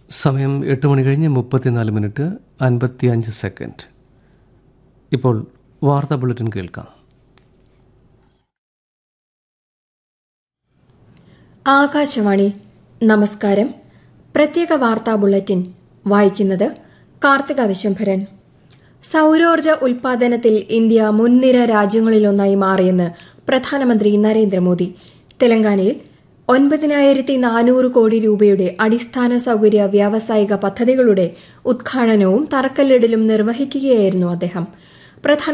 സമയം എട്ട് മണി കഴിഞ്ഞ് മുപ്പത്തിനാല് മിനിറ്റ് അൻപത്തി അഞ്ച് സെക്കൻഡ് ഇപ്പോൾ വാർത്താ ബുള്ളറ്റിൻ കേൾക്കാം ആകാശവാണി നമസ്കാരം പ്രത്യേക വാർത്താ ബുള്ളറ്റിൻ വായിക്കുന്നത് കാർത്തിക വിശംഭരൻ സൗരോർജ ഉൽപാദനത്തിൽ ഇന്ത്യ മുൻനിര രാജ്യങ്ങളിലൊന്നായി മാറിയെന്ന് പ്രധാനമന്ത്രി നരേന്ദ്രമോദി തെലങ്കാനയിൽ ഒൻപതിനായിരത്തി നാനൂറ് കോടി രൂപയുടെ അടിസ്ഥാന സൗകര്യ വ്യാവസായിക പദ്ധതികളുടെ ഉദ്ഘാടനവും തറക്കല്ലിടലും നിർവഹിക്കുകയായിരുന്നു അദ്ദേഹം പ്രധാന